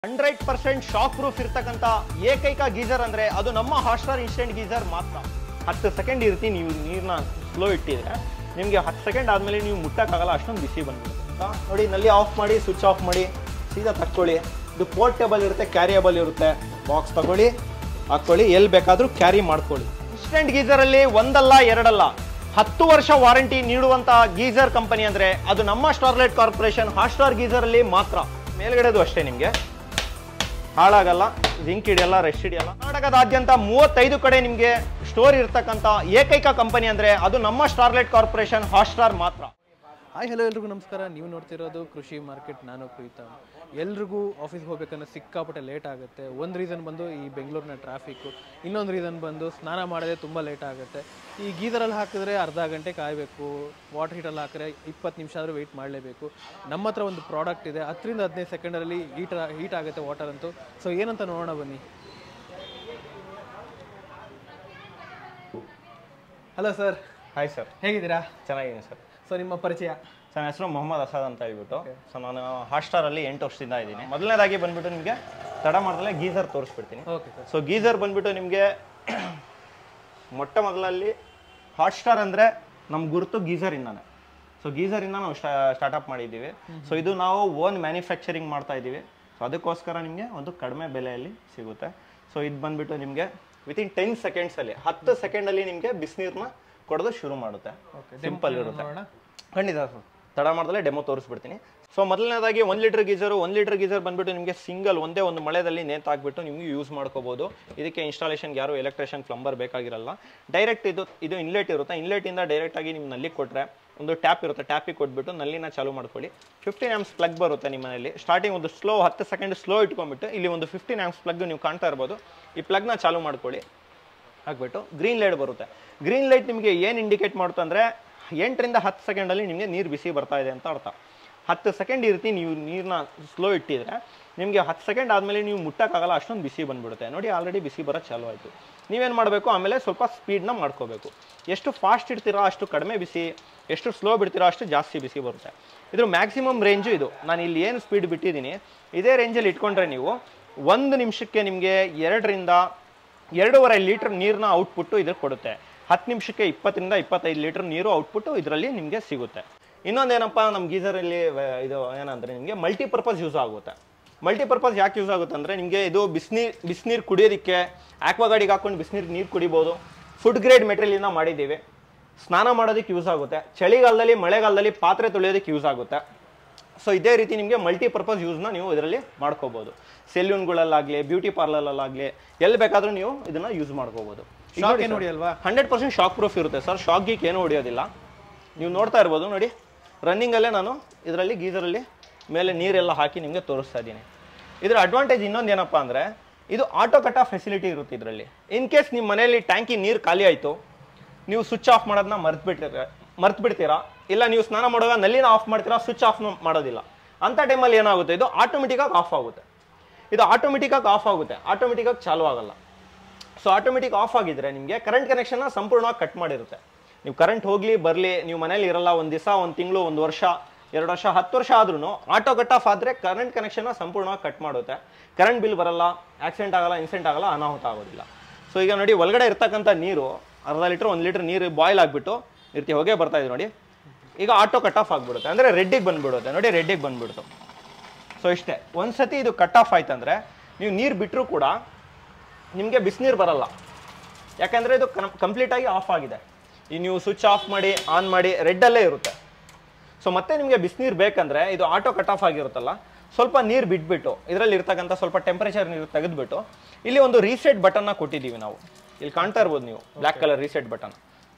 Hundred percent shock proof ಇರ್ತಕ್ಕಂಥ ಏಕೈಕ geyser ಅಂದ್ರೆ ಅದು ನಮ್ಮ ಹಾಸ್ಟರ್ ಇನ್ಸ್ಟೆಂಟ್ ಗೀಸರ್ ಮಾತ್ರ ಹತ್ತು ಸೆಕೆಂಡ್ ಇರ್ತಿ ನೀವು ನೀರನ್ನ ಸ್ಲೋ ಇಟ್ಟಿದ್ರೆ ನಿಮಗೆ ಹತ್ತು ಸೆಕೆಂಡ್ ಆದಮೇಲೆ ನೀವು ಮುಟ್ಟಕ್ಕಾಗಲ್ಲ ಅಷ್ಟೊಂದು ಬಿಸಿ ಬಂದ್ಬಿಡುತ್ತೆ ಆಯ್ತಾ? ನೋಡಿ ನಲ್ಲಿ ಆಫ್ ಮಾಡಿ ಸ್ವಿಚ್ ಆಫ್ ಮಾಡಿ ಸೀದಾ ತಕ್ಕೊಳ್ಳಿ ಇದು ಪೋರ್ಟೇಬಲ್ ಇರುತ್ತೆ ಕ್ಯಾರಿಯಬಲ್ ಇರುತ್ತೆ ಬಾಕ್ಸ್ ತಗೊಳ್ಳಿ ಹಾಕ್ಕೊಳ್ಳಿ ಎಲ್ಲಿ ಬೇಕಾದರೂ ಕ್ಯಾರಿ ಮಾಡ್ಕೊಳ್ಳಿ ಇನ್ಸ್ಟೆಂಟ್ ಗೀಸರಲ್ಲಿ ಒಂದಲ್ಲ ಎರಡಲ್ಲ ಹತ್ತು ವರ್ಷ ವಾರಂಟಿ ನೀಡುವಂತ ಗೀಸರ್ ಕಂಪನಿ ಅಂದ್ರೆ ಅದು ನಮ್ಮ ಸ್ಟಾರ್ಲೈಟ್ ಕಾರ್ಪೊರೇಷನ್ ಹಾಸ್ಟಾರ್ ಗೀಸರ್ ಅಲ್ಲಿ ಮಾತ್ರ ಮೇಲ್ಗಡೆದು ಅಷ್ಟೇ ನಿಮಗೆ ಹಾಳಾಗಲ್ಲ ಜಿಂಕ್ ಹಿಡಿಯಲ್ಲ ರೆಸ್ಟ್ ಹಿಡಿಯಲ್ಲ ಕರ್ನಾಟಕದಾದ್ಯಂತ ಮೂವತ್ತೈದು ಕಡೆ ನಿಮಗೆ ಸ್ಟೋರ್ ಇರ್ತಕ್ಕಂಥ ಏಕೈಕ ಕಂಪನಿ ಅಂದ್ರೆ ಅದು ನಮ್ಮ ಸ್ಟಾರ್ಲೈಟ್ ಕಾರ್ಪೊರೇಷನ್ ಹಾಸ್ಟಾರ್ ಮಾತ್ರ ಹಾಯ್ ಹಲೋ ಎಲ್ರಿಗೂ ನಮಸ್ಕಾರ ನೀವು ನೋಡ್ತಿರೋದು ಕೃಷಿ ಮಾರ್ಕೆಟ್ ನಾನು ಪ್ರೀತ ಎಲ್ರಿಗೂ ಆಫೀಸ್ಗೆ ಹೋಗ್ಬೇಕಂದ್ರೆ ಸಿಕ್ಕಾಪಟ್ಟೆ ಲೇಟ್ ಆಗುತ್ತೆ ಒಂದು ರೀಸನ್ ಬಂದು ಈ ಬೆಂಗಳೂರಿನ ಟ್ರಾಫಿಕ್ಕು ಇನ್ನೊಂದು ರೀಸನ್ ಬಂದು ಸ್ನಾನ ಮಾಡೋದೇ ತುಂಬ ಲೇಟ್ ಆಗುತ್ತೆ ಈ ಗೀಸರಲ್ಲಿ ಹಾಕಿದ್ರೆ ಅರ್ಧ ಗಂಟೆ ಕಾಯಬೇಕು ವಾಟರ್ ಹೀಟಲ್ಲಿ ಹಾಕಿದ್ರೆ ಇಪ್ಪತ್ತು ನಿಮಿಷ ಆದರೂ ವೆಯ್ಟ್ ಮಾಡಲೇಬೇಕು ನಮ್ಮ ಹತ್ರ ಒಂದು ಪ್ರಾಡಕ್ಟ್ ಇದೆ ಹತ್ತರಿಂದ ಹದಿನೈದು ಸೆಕೆಂಡಲ್ಲಿ ಹೀಟ್ ಹೀಟ್ ಆಗುತ್ತೆ ವಾಟರ್ ಅಂತೂ ಸೊ ಏನಂತ ನೋಡೋಣ ಬನ್ನಿ ಹಲೋ ಸರ್ ಹಾಯ್ ಸರ್ ಹೇಗಿದ್ದೀರಾ ಚೆನ್ನಾಗಿದೆ ಸರ್ ಸೊ ನಿಮ್ಮ ಪರಿಚಯ ಸೊ ನನ್ನ ಹೆಸರು ಮೊಹಮ್ಮದ್ ಅಸಾದ್ ಅಂತ ಹೇಳ್ಬಿಟ್ಟು ಸೊ ನಾನು ಹಾಸ್ಟಾರಲ್ಲಿ ಎಂಟು ವರ್ಷದಿಂದ ಇದ್ದೀನಿ ಮೊದಲನೇದಾಗಿ ಬಂದ್ಬಿಟ್ಟು ನಿಮಗೆ ತಡ ಮಾಡ್ದಲೇ ಗೀಸರ್ ತೋರಿಸ್ಬಿಡ್ತೀನಿ ಓಕೆ ಸರ್ ಸೊ ಗೀಸರ್ ಬಂದ್ಬಿಟ್ಟು ನಿಮಗೆ ಮೊಟ್ಟ ಮೊದಲಲ್ಲಿ ಹಾಟ್ ಸ್ಟಾರ್ ಅಂದರೆ ನಮ್ಮ ಗುರುತು ಗೀಸರಿಂದಾನೆ ಸೊ ಗೀಸರಿಂದ ನಾವು ಸ್ಟಾರ್ಟಪ್ ಮಾಡಿದ್ದೀವಿ ಸೊ ಇದು ನಾವು ಓನ್ ಮ್ಯಾನುಫ್ಯಾಕ್ಚರಿಂಗ್ ಮಾಡ್ತಾ ಇದ್ದೀವಿ ಸೊ ಅದಕ್ಕೋಸ್ಕರ ನಿಮಗೆ ಒಂದು ಕಡಿಮೆ ಬೆಲೆಯಲ್ಲಿ ಸಿಗುತ್ತೆ ಸೊ ಇದು ಬಂದ್ಬಿಟ್ಟು ನಿಮಗೆ ವಿತಿನ್ ಟೆನ್ ಸೆಕೆಂಡ್ಸಲ್ಲಿ ಹತ್ತು ಸೆಕೆಂಡಲ್ಲಿ ನಿಮಗೆ ಬಿಸಿನೀರನ್ನ ಕೊಡೋದು ಶುರು ಮಾಡುತ್ತೆ ಸಿಂಪಲ್ ಇರುತ್ತೆ ನೋಡೋಣ ಖಂಡಿತ ಸರ್ ತಡ ಮಾಡ್ದಲೇ ಡೆಮೋ ತೋರಿಸ್ಬಿಡ್ತೀನಿ ಸೊ ಮೊದಲನೇದಾಗಿ ಒಂದು ಲೀಟರ್ ಗೀಸರು ಒಂದು ಲೀಟರ್ ಗೀಸರ್ ಬಂದ್ಬಿಟ್ಟು ನಿಮಗೆ ಸಿಂಗಲ್ ಒಂದೇ ಒಂದು ಮಳೆದಲ್ಲಿ ನೇತಾಕ್ಬಿಟ್ಟು ನಿಮಗೆ ಯೂಸ್ ಮಾಡ್ಕೋಬೋದು ಇದಕ್ಕೆ ಇನ್ಸ್ಟಾಲೇಷನ್ಗೆ ಯಾರು ಎಲೆಕ್ಟ್ರಿಷಿಯನ್ ಪ್ಲಂಬರ್ ಬೇಕಾಗಿರಲ್ಲ ಡೈರೆಕ್ಟ್ ಇದು ಇದು ಇನ್ಲೆಟ್ ಇರುತ್ತೆ ಇನ್ಲೆಟಿಂದ ಡೈರೆಕ್ಟಾಗಿ ನಿಮ್ಮ ನಲ್ಲಿ ಕೊಟ್ಟರೆ ಒಂದು ಟ್ಯಾಪ್ ಇರುತ್ತೆ ಟ್ಯಾಪಿಗೆ ಕೊಟ್ಬಿಟ್ಟು ನಲ್ಲಿನ ಚಾಲು ಮಾಡ್ಕೊಳ್ಳಿ ಫಿಫ್ಟೀನ್ ಆಮ್ಸ್ ಪ್ಲಗ್ ಬರುತ್ತೆ ನಿಮ್ಮ ಮನೆಯಲ್ಲಿ ಸ್ಟಾರ್ಟಿಂಗ್ ಒಂದು ಸ್ಲೋ ಹತ್ತು ಸೆಕೆಂಡ್ ಸ್ಲೋ ಇಟ್ಕೊಂಡ್ಬಿಟ್ಟು ಇಲ್ಲಿ ಒಂದು ಫಿಫ್ಟೀನ್ ಆಮ್ಸ್ ಪ್ಲಗ್ ನೀವು ಕಾಣ್ತಾ ಇರ್ಬೋದು ಈ ಪ್ಲಗ್ನ ಚಾಲು ಮಾಡ್ಕೊಳ್ಳಿ ಹಾಕ್ಬಿಟ್ಟು ಗ್ರೀನ್ ಲೈಟ್ ಬರುತ್ತೆ ಗ್ರೀನ್ ಲೈಟ್ ನಿಮಗೆ ಏನು ಇಂಡಿಕೇಟ್ ಮಾಡುತ್ತೆ ಅಂದರೆ ಎಂಟರಿಂದ ಹತ್ತು ಸೆಕೆಂಡಲ್ಲಿ ನಿಮಗೆ ನೀರು ಬಿಸಿ ಬರ್ತಾ ಇದೆ ಅಂತ ಅರ್ಥ ಹತ್ತು ಸೆಕೆಂಡ್ ಇರ್ತಿ ನೀವು ನೀರನ್ನ ಸ್ಲೋ ಇಟ್ಟಿದ್ರೆ ನಿಮಗೆ ಹತ್ತು ಸೆಕೆಂಡ್ ಆದಮೇಲೆ ನೀವು ಮುಟ್ಟಕ್ಕಾಗಲ್ಲ ಅಷ್ಟೊಂದು ಬಿಸಿ ಬಂದ್ಬಿಡುತ್ತೆ ನೋಡಿ ಆಲ್ರೆಡಿ ಬಿಸಿ ಬರೋದು ಚಾಲು ಆಯಿತು ನೀವೇನು ಮಾಡಬೇಕು ಆಮೇಲೆ ಸ್ವಲ್ಪ ಸ್ಪೀಡ್ನ ಮಾಡ್ಕೋಬೇಕು ಎಷ್ಟು ಫಾಸ್ಟ್ ಇಡ್ತೀರಾ ಅಷ್ಟು ಕಡಿಮೆ ಬಿಸಿ ಎಷ್ಟು ಸ್ಲೋ ಬಿಡ್ತೀರಾ ಅಷ್ಟು ಜಾಸ್ತಿ ಬಿಸಿ ಬರುತ್ತೆ ಇದ್ರ ಮ್ಯಾಕ್ಸಿಮಮ್ ರೇಂಜು ಇದು ನಾನು ಇಲ್ಲಿ ಏನು ಸ್ಪೀಡ್ ಬಿಟ್ಟಿದ್ದೀನಿ ಇದೇ ರೇಂಜಲ್ಲಿ ಇಟ್ಕೊಂಡ್ರೆ ನೀವು ಒಂದು ನಿಮಿಷಕ್ಕೆ ನಿಮಗೆ ಎರಡರಿಂದ ಎರಡೂವರೆ ಲೀಟರ್ ನೀರನ್ನ ಔಟ್ಪುಟ್ಟು ಇದ್ರ ಕೊಡುತ್ತೆ ಹತ್ತು ನಿಮಿಷಕ್ಕೆ ಇಪ್ಪತ್ತರಿಂದ ಇಪ್ಪತ್ತೈದು ಲೀಟರ್ ನೀರು ಔಟ್ಪುಟ್ಟು ಇದರಲ್ಲಿ ನಿಮಗೆ ಸಿಗುತ್ತೆ ಇನ್ನೊಂದೇನಪ್ಪ ನಮ್ಮ ಗೀಸರಲ್ಲಿ ಇದು ಏನಂದರೆ ನಿಮಗೆ ಮಲ್ಟಿಪರ್ಪಸ್ ಯೂಸ್ ಆಗುತ್ತೆ ಮಲ್ಟಿಪರ್ಪಸ್ ಯಾಕೆ ಯೂಸ್ ಆಗುತ್ತೆ ಅಂದರೆ ನಿಮಗೆ ಇದು ಬಿಸಿನೀರು ಬಿಸಿನೀರು ಕುಡಿಯೋದಕ್ಕೆ ಆಕ್ವಾಗಾಡಿಗೆ ಹಾಕೊಂಡು ಬಿಸಿನೀರು ನೀರು ಕುಡಿಬೋದು ಫುಡ್ ಗ್ರೇಡ್ ಮೆಟೀರಿಯಲಿಂದ ಮಾಡಿದ್ದೀವಿ ಸ್ನಾನ ಮಾಡೋದಕ್ಕೆ ಯೂಸ್ ಆಗುತ್ತೆ ಚಳಿಗಾಲದಲ್ಲಿ ಮಳೆಗಾಲದಲ್ಲಿ ಪಾತ್ರೆ ತೊಳೆಯೋದಕ್ಕೆ ಯೂಸ್ ಆಗುತ್ತೆ ಸೊ ಇದೇ ರೀತಿ ನಿಮಗೆ ಮಲ್ಟಿಪರ್ಪಸ್ ಯೂಸ್ನ ನೀವು ಇದರಲ್ಲಿ ಮಾಡ್ಕೋಬೋದು ಸೆಲ್ಯೂನ್ಗಳಲ್ಲಾಗಲಿ ಬ್ಯೂಟಿ ಪಾರ್ಲರಲ್ಲಾಗಲಿ ಎಲ್ಲಿ ಬೇಕಾದರೂ ನೀವು ಇದನ್ನು ಯೂಸ್ ಮಾಡ್ಕೋಬೋದು ಶಾಕ್ ಏನು ಹೊಡಿಯಲ್ವಾ ಹಂಡ್ರೆಡ್ ಪರ್ಸೆಂಟ್ ಶಾಕ್ ಪ್ರೂಫ್ ಇರುತ್ತೆ ಸರ್ ಶಾಕ್ ಗೀಕ್ ಏನೂ ಹೊಡಿಯೋದಿಲ್ಲ ನೀವು ನೋಡ್ತಾ ಇರ್ಬೋದು ನೋಡಿ ರನ್ನಿಂಗಲ್ಲೇ ನಾನು ಇದರಲ್ಲಿ ಗೀಸರಲ್ಲಿ ಮೇಲೆ ನೀರೆಲ್ಲ ಹಾಕಿ ನಿಮಗೆ ತೋರಿಸ್ತಾ ಇದ್ದೀನಿ ಇದರ ಅಡ್ವಾಂಟೇಜ್ ಇನ್ನೊಂದು ಏನಪ್ಪ ಅಂದರೆ ಇದು ಆಟೋ ಕಟ್ ಆಫ್ ಫೆಸಿಲಿಟಿ ಇರುತ್ತೆ ಇದರಲ್ಲಿ ಇನ್ ಕೇಸ್ ನಿಮ್ಮ ಮನೆಯಲ್ಲಿ ಟ್ಯಾಂಕಿ ನೀರು ಖಾಲಿ ಆಯಿತು ನೀವು ಸ್ವಿಚ್ ಆಫ್ ಮಾಡೋದನ್ನ ಮರ್ತು ಬಿಟ್ಟಿರ ಮರ್ತು ಬಿಡ್ತೀರಾ ಇಲ್ಲ ನೀವು ಸ್ನಾನ ಮಾಡುವಾಗ ನಲ್ಲಿನ ಆಫ್ ಮಾಡ್ತೀರಾ ಸ್ವಿಚ್ ಆಫ್ ಮಾಡೋದಿಲ್ಲ ಅಂಥ ಟೈಮಲ್ಲಿ ಏನಾಗುತ್ತೆ ಇದು ಆಟೋಮೆಟಿಕ್ಕಾಗಿ ಆಫ್ ಆಗುತ್ತೆ ಇದು ಆಟೋಮೆಟಿಕ್ಕಾಗಿ ಆಫ್ ಆಗುತ್ತೆ ಆಟೋಮೆಟಿಕ್ಕಾಗಿ ಚಾಲು ಆಗಲ್ಲ ಸೊ ಆಟೋಮೆಟಿಕ್ ಆಫ್ ಆಗಿದ್ರೆ ನಿಮಗೆ ಕರೆಂಟ್ ಕನೆಕ್ಷನ್ನ ಸಂಪೂರ್ಣವಾಗಿ ಕಟ್ ಮಾಡಿರುತ್ತೆ ನೀವು ಕರೆಂಟ್ ಹೋಗಲಿ ಬರಲಿ ನೀವು ಮನೇಲಿ ಇರಲ್ಲ ಒಂದು ದಿವಸ ಒಂದು ತಿಂಗಳು ಒಂದು ವರ್ಷ ಎರಡು ವರ್ಷ ಹತ್ತು ವರ್ಷ ಆದ್ರೂ ಆಟೋ ಕಟ್ ಆಫ್ ಆದರೆ ಕರೆಂಟ್ ಕನೆಕ್ಷನ್ನ ಸಂಪೂರ್ಣವಾಗಿ ಕಟ್ ಮಾಡುತ್ತೆ ಕರೆಂಟ್ ಬಿಲ್ ಬರಲ್ಲ ಆಕ್ಸಿಡೆಂಟ್ ಆಗಲ್ಲ ಇನ್ಸಿಡೆಂಟ್ ಆಗಲ್ಲ ಅನಾಹುತ ಆಗೋದಿಲ್ಲ ಸೊ ಈಗ ನೋಡಿ ಒಳಗಡೆ ಇರ್ತಕ್ಕಂಥ ನೀರು ಅರ್ಧ ಲೀಟ್ರ್ ಒಂದು ಲೀಟ್ರ್ ನೀರು ಬಾಯ್ಲ್ ಆಗಿಬಿಟ್ಟು ಇರ್ತಿ ಹೊಗೆ ಬರ್ತಾ ಇದೆ ನೋಡಿ ಈಗ ಆಟೋ ಕಟ್ ಆಫ್ ಆಗಿಬಿಡುತ್ತೆ ಅಂದರೆ ರೆಡ್ಡಿಗೆ ಬಂದ್ಬಿಡುತ್ತೆ ನೋಡಿ ರೆಡ್ಡಿಗೆ ಬಂದ್ಬಿಡ್ತು ಸೊ ಇಷ್ಟೇ ಒಂದ್ಸತಿ ಇದು ಕಟ್ ಆಫ್ ಆಯ್ತಂದ್ರೆ ನೀವು ನೀರು ಬಿಟ್ಟರೂ ಕೂಡ ನಿಮಗೆ ಬಿಸಿನೀರು ಬರಲ್ಲ ಯಾಕಂದರೆ ಇದು ಕಂಪ್ಲೀಟಾಗಿ ಆಫ್ ಆಗಿದೆ ಈ ನೀವು ಸ್ವಿಚ್ ಆಫ್ ಮಾಡಿ ಆನ್ ಮಾಡಿ ರೆಡ್ಡಲ್ಲೇ ಇರುತ್ತೆ ಸೊ ಮತ್ತೆ ನಿಮಗೆ ಬಿಸಿನೀರು ಬೇಕಂದ್ರೆ ಇದು ಆಟೋ ಕಟ್ ಆಫ್ ಆಗಿರುತ್ತಲ್ಲ ಸ್ವಲ್ಪ ನೀರು ಬಿಟ್ಬಿಟ್ಟು ಇದರಲ್ಲಿ ಇರ್ತಕ್ಕಂಥ ಸ್ವಲ್ಪ ಟೆಂಪರೇಚರ್ ನೀರು ತೆಗೆದುಬಿಟ್ಟು ಇಲ್ಲಿ ಒಂದು ರೀಸೆಟ್ ಬಟನ್ನ ಕೊಟ್ಟಿದ್ದೀವಿ ನಾವು ಇಲ್ಲಿ ಕಾಣ್ತಾ ಇರ್ಬೋದು ನೀವು ಬ್ಲ್ಯಾಕ್ ಕಲರ್ ರೀಸೆಟ್ ಬಟನ್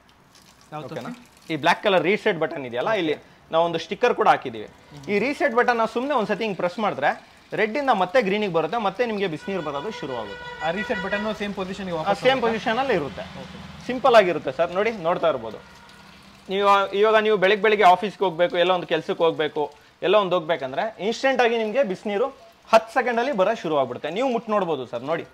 ಯಾವ್ದು ಓಕೆನಾ ಈ ಬ್ಲ್ಯಾಕ್ ಕಲರ್ ರೀಸೆಟ್ ಬಟನ್ ಇದೆಯಲ್ಲ ಇಲ್ಲಿ ನಾವು ಒಂದು ಸ್ಟಿಕ್ಕರ್ ಕೂಡ ಹಾಕಿದ್ದೀವಿ ಈ ರೀಸೆಟ್ ಬಟನ್ ಸುಮ್ಮನೆ ಒಂದ್ಸತಿ ಹಿಂಗೆ ಪ್ರೆಸ್ ಮಾಡಿದ್ರೆ ರೆಡ್ಡಿಂದ ಮತ್ತೆ ಗ್ರೀನಿಗೆ ಬರುತ್ತೆ ಮತ್ತೆ ನಿಮಗೆ ಬಿಸಿನೀರು ಬರೋದು ಶುರು ಆಗುತ್ತೆ ಆ ರೀಸೆಟ್ ಬಟನ್ ಸೇಮ್ ಪೊಸಿಷನ್ಗೆ ವಾಪಸ್ ಸೇಮ್ ಪೊಸಿಷನ್ ಅಲ್ಲಿ ಇರುತ್ತೆ ಸಿಂಪಲ್ ಆಗಿರುತ್ತೆ ಸರ್ ನೋಡಿ ನೋಡ್ತಾ ಇರ್ಬೋದು ನೀವು ಇವಾಗ ನೀವು ಬೆಳಿಗ್ಗೆ ಬೆಳಿಗ್ಗೆ ಆಫೀಸ್ಗೆ ಹೋಗ್ಬೇಕು ಎಲ್ಲ ಒಂದು ಕೆಲಸಕ್ಕೆ ಹೋಗ್ಬೇಕು ಎಲ್ಲ ಒಂದು ಹೋಗ್ಬೇಕಂದ್ರೆ ಇನ್ಸ್ಟೆಂಟ್ ಆಗಿ ನಿಮಗೆ ಬಿಸಿನೀರು ಹತ್ತು ಸೆಕೆಂಡಲ್ಲಿ ಬರೋ ಶುರು ಆಗ್ಬಿಡುತ್ತೆ ನೀವು ಮುಟ್ಟು ನೋಡ್ಬೋದು ಸರ್ ನೋಡಿ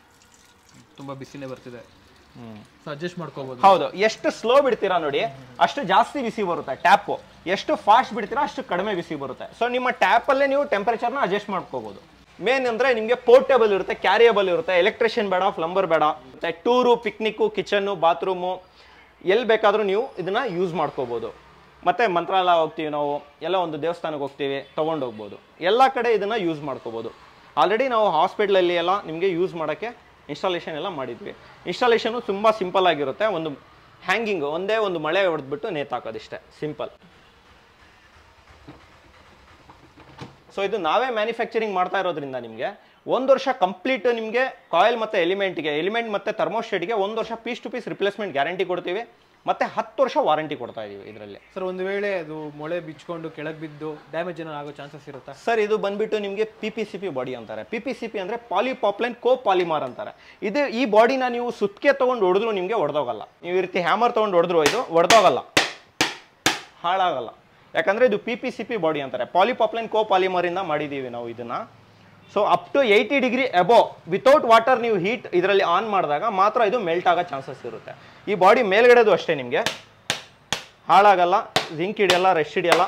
ತುಂಬಾ ಬಿಸಿನೇ ಬರ್ತಿದೆ ಸೊ ಅಡ್ಜಸ್ಟ್ ಮಾಡ್ಕೋಬಹುದು ಹೌದು ಎಷ್ಟು ಸ್ಲೋ ಬಿಡ್ತೀರಾ ನೋಡಿ ಅಷ್ಟು ಜಾಸ್ತಿ ಬಿಸಿ ಬರುತ್ತೆ ಟ್ಯಾಪು ಎಷ್ಟು ಫಾಸ್ಟ್ ಬಿಡ್ತೀರಾ ಅಷ್ಟು ಕಡಿಮೆ ಬಿಸಿ ಬರುತ್ತೆ ಸೊ ನಿಮ್ಮ ಟ್ಯಾಪಲ್ಲೇ ನೀವು ಟೆಂಪರೇಚರ್ನ ಅಡ್ಜಸ್ಟ್ ಮಾಡ್ಕೋಬಹುದು ಮೇನ್ ಅಂದರೆ ನಿಮಗೆ ಪೋರ್ಟೇಬಲ್ ಇರುತ್ತೆ ಕ್ಯಾರಿಯಬಲ್ ಇರುತ್ತೆ ಎಲೆಕ್ಟ್ರಿಷಿಯನ್ ಬೇಡ ಪ್ಲಂಬರ್ ಬೇಡ ಮತ್ತೆ ಟೂರು ಪಿಕ್ನಿಕ್ಕು ಕಿಚನ್ನು ಬಾತ್ರೂಮು ಎಲ್ಲಿ ಬೇಕಾದರೂ ನೀವು ಇದನ್ನ ಯೂಸ್ ಮಾಡ್ಕೋಬೋದು ಮತ್ತೆ ಮಂತ್ರಾಲಯ ಹೋಗ್ತೀವಿ ನಾವು ಎಲ್ಲ ಒಂದು ದೇವಸ್ಥಾನಕ್ಕೆ ಹೋಗ್ತೀವಿ ತೊಗೊಂಡು ಹೋಗ್ಬೋದು ಎಲ್ಲ ಕಡೆ ಇದನ್ನ ಯೂಸ್ ಮಾಡ್ಕೋಬೋದು ಆಲ್ರೆಡಿ ನಾವು ಹಾಸ್ಪಿಟ್ಲಲ್ಲಿ ಎಲ್ಲ ನಿಮಗೆ ಯೂಸ್ ಮಾಡೋಕ್ಕೆ ಇನ್ಸ್ಟಾಲೇಷನ್ ಎಲ್ಲ ಮಾಡಿದ್ವಿ ಇನ್ಸ್ಟಾಲೇಷನು ತುಂಬ ಸಿಂಪಲ್ ಆಗಿರುತ್ತೆ ಒಂದು ಹ್ಯಾಂಗಿಂಗ್ ಒಂದೇ ಒಂದು ಮಳೆ ಹೊಡೆದ್ಬಿಟ್ಟು ನೇತಾಕೋದಿಷ್ಟೇ ಸಿಂಪಲ್ ಸೊ ಇದು ನಾವೇ ಮ್ಯಾನುಫ್ಯಾಕ್ಚರಿಂಗ್ ಮಾಡ್ತಾ ಇರೋದ್ರಿಂದ ನಿಮಗೆ ಒಂದು ವರ್ಷ ಕಂಪ್ಲೀಟ್ ನಿಮಗೆ ಕಾಯಿಲ್ ಮತ್ತು ಎಲಿಮೆಂಟ್ಗೆ ಎಲಿಮೆಂಟ್ ಮತ್ತು ಥರ್ಮೋಸ್ಟೇಟ್ಗೆ ಒಂದು ವರ್ಷ piece to piece replacement guarantee ಕೊಡ್ತೀವಿ ಮತ್ತೆ ಹತ್ತು ವರ್ಷ ವಾರಂಟಿ ಕೊಡ್ತಾ ಇದೀವಿ ಇದರಲ್ಲಿ ಸರ್ ಒಂದು ವೇಳೆ ಅದು ಮೊಳೆ ಬಿಚ್ಕೊಂಡು ಕೆಳಗೆ ಬಿದ್ದು ಡ್ಯಾಮೇಜ್ ಏನೋ ಆಗೋ ಚಾನ್ಸಸ್ ಇರುತ್ತಾ ಸರ್ ಇದು ಬಂದ್ಬಿಟ್ಟು ನಿಮಗೆ P P C P body ಅಂತಾರೆ ಪಿ ಪಿ ಸಿ ಪಿ ಅಂದರೆ ಪಾಲಿಪಾಪ್ಲೈನ್ ಕೋ ಪಾಲಿಮಾರ್ ಅಂತಾರೆ ಇದು ಈ ಬಾಡಿನ ನೀವು ಸುತ್ತಿಗೆ ತೊಗೊಂಡು ಹೊಡೆದ್ರು ನಿಮಗೆ ಹೊಡೆದೋಗಲ್ಲ ನೀವು ಈ ರೀತಿ ಹ್ಯಾಮರ್ ತೊಗೊಂಡು ಹೊಡೆದ್ರು ಇದು ಹೊಡೆದೋಗಲ್ಲ ಹಾಳಾಗಲ್ಲ ಯಾಕಂದರೆ ಇದು P P C P body ಅಂತಾರೆ ಪಾಲಿಪಾಪ್ಲೈನ್ ಕೋ ಪಾಲಿಮರಿಂದ ಮಾಡಿದ್ದೀವಿ ನಾವು ಇದನ್ನ so up to eighty degree above without water ನೀವು ಹೀಟ್ ಇದರಲ್ಲಿ ಆನ್ ಮಾಡಿದಾಗ ಮಾತ್ರ ಇದು ಮೆಲ್ಟ್ ಆಗೋ ಚಾನ್ಸಸ್ ಇರುತ್ತೆ ಈ ಬಾಡಿ ಮೇಲ್ಗಡೆದು ಅಷ್ಟೇ ನಿಮಗೆ ಹಾಳಾಗಲ್ಲ ಜಿಂಕ್ ಹಿಡಿಯಲ್ಲ ರೆಸ್ಟ್ ಹಿಡಿಯಲ್ಲ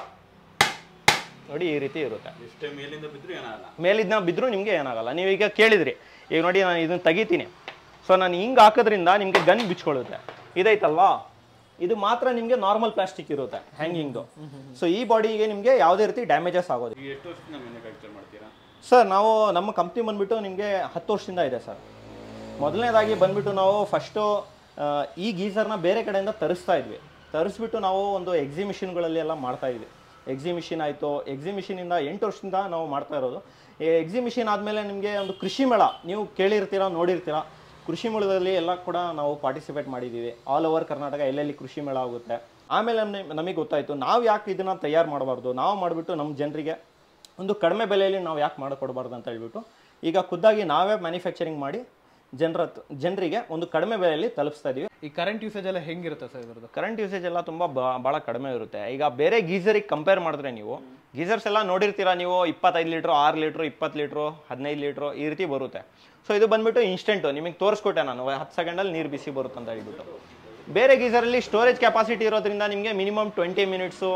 ನೋಡಿ ಈ ರೀತಿ ಇರುತ್ತೆ ಎಷ್ಟೇ ಮೇಲಿಂದ ಬಿದ್ರೂ ಏನಾಗಲ್ಲ ಮೇಲಿದ್ನ ಬಿದ್ದರೂ ನಿಮಗೆ ಏನಾಗಲ್ಲ ನೀವು ಈಗ ಕೇಳಿದ್ರಿ ಈಗ ನೋಡಿ ನಾನು ಇದನ್ನ ತೆಗಿತೀನಿ ಸೊ ನಾನು ಹಿಂಗೆ ಹಾಕೋದ್ರಿಂದ ನಿಮಗೆ ಗನ್ ಬಿಚ್ಕೊಳ್ಳುತ್ತೆ ಇದೈತಲ್ವಾ ಇದು ಮಾತ್ರ ನಿಮಗೆ ನಾರ್ಮಲ್ ಪ್ಲಾಸ್ಟಿಕ್ ಇರುತ್ತೆ ಹ್ಯಾಂಗಿಂಗ್ದು ಸೊ ಈ ಬಾಡಿಗೆ ನಿಮಗೆ ಯಾವುದೇ ರೀತಿ ಡ್ಯಾಮೇಜಸ್ ಆಗೋದು ಈಗ ಎಷ್ಟು ವರ್ಷದಿಂದ ಮ್ಯಾನುಫ್ಯಾಕ್ಚರ್ ಮಾಡ್ತೀರಾ ಸರ್ ನಾವು ನಮ್ಮ ಕಂಪ್ನಿ ಬಂದ್ಬಿಟ್ಟು ನಿಮಗೆ ಹತ್ತು ವರ್ಷದಿಂದ ಇದೆ ಸರ್ ಮೊದಲನೇದಾಗಿ ಬಂದ್ಬಿಟ್ಟು ನಾವು ಫಸ್ಟು ಈ ಗೀಸರ್ನ ಬೇರೆ ಕಡೆಯಿಂದ ತರಿಸ್ತಾ ಇದ್ವಿ ತರಿಸ್ಬಿಟ್ಟು ನಾವು ಒಂದು ಎಕ್ಸಿಬಿಷನ್ಗಳಲ್ಲಿ ಎಲ್ಲ ಮಾಡ್ತಾ ಇದ್ವಿ ಎಕ್ಸಿಬಿಷನ್ ಆಯಿತು ಎಕ್ಸಿಬಿಷನಿಂದ ಎಂಟು ವರ್ಷದಿಂದ ನಾವು ಮಾಡ್ತಾ ಇರೋದು ಈ ಎಕ್ಸಿಬಿಷನ್ ಆದಮೇಲೆ ನಿಮಗೆ ಒಂದು ಕೃಷಿ ಮೇಳ ನೀವು ಕೇಳಿರ್ತೀರಾ ನೋಡಿರ್ತೀರಾ ಕೃಷಿ ಮೇಳದಲ್ಲಿ ಎಲ್ಲ ಕೂಡ ನಾವು ಪಾರ್ಟಿಸಿಪೇಟ್ ಮಾಡಿದ್ದೀವಿ ಆಲ್ ಓವರ್ ಕರ್ನಾಟಕ ಎಲ್ಲೆಲ್ಲಿ ಕೃಷಿ ಮೇಳ ಆಗುತ್ತೆ ಆಮೇಲೆ ನಮಗೆ ಗೊತ್ತಾಯಿತು ನಾವು ಯಾಕೆ ಇದನ್ನು ತಯಾರು ಮಾಡಬಾರ್ದು ನಾವು ಮಾಡಿಬಿಟ್ಟು ನಮ್ಮ ಜನರಿಗೆ ಒಂದು ಕಡಿಮೆ ಬೆಲೆಯಲ್ಲಿ ನಾವು ಯಾಕೆ ಮಾಡಿಕೊಡ್ಬಾರ್ದು ಅಂತ ಹೇಳ್ಬಿಟ್ಟು ಈಗ ಖುದ್ದಾಗಿ ನಾವೇ ಮ್ಯಾನುಫ್ಯಾಕ್ಚರಿಂಗ್ ಮಾಡಿ ಜನರ ಜನರಿಗೆ ಒಂದು ಕಡಿಮೆ ಬೆಲೆಯಲ್ಲಿ ತಲುಪಿಸ್ತಾ ಇದೀವಿ ಈ ಕರೆಂಟ್ ಯೂಸೇಜ್ ಎಲ್ಲ ಹೆಂಗಿರುತ್ತೆ ಸರ್ ಇದ್ರದ್ದು ಕರೆಂಟ್ ಯೂಸೇಜ್ ಎಲ್ಲ ತುಂಬ ಭಾಳ ಕಡಿಮೆ ಇರುತ್ತೆ ಈಗ ಬೇರೆ ಗೀಸರಿಗೆ ಕಂಪೇರ್ ಮಾಡಿದ್ರೆ ನೀವು ಗೀಸರ್ಸ್ ಎಲ್ಲ ನೋಡಿರ್ತೀರಾ ನೀವು ಇಪ್ಪತ್ತೈದು ಲೀಟ್ರು ಆರು ಲೀಟ್ರು ಇಪ್ಪತ್ತು ಲೀಟ್ರು ಹದಿನೈದು ಲೀಟ್ರು ಈ ರೀತಿ ಬರುತ್ತೆ ಸೊ ಇದು ಬಂದ್ಬಿಟ್ಟು ಇನ್ಸ್ಟೆಂಟು ನಿಮಗೆ ತೋರಿಸ್ಕೊಟ್ಟೆ ನಾನು ಹತ್ತು ಸೆಕೆಂಡಲ್ಲಿ ನೀರು ಬಿಸಿ ಬರುತ್ತೆ ಅಂತ ಹೇಳ್ಬಿಟ್ಟು ಬೇರೆ ಗೀಸರಲ್ಲಿ ಸ್ಟೋರೇಜ್ ಕೆಪಾಸಿಟಿ ಇರೋದ್ರಿಂದ ನಿಮಗೆ ಮಿನಿಮಮ್ ಟ್ವೆಂಟಿ ಮಿನಿಟ್ಸು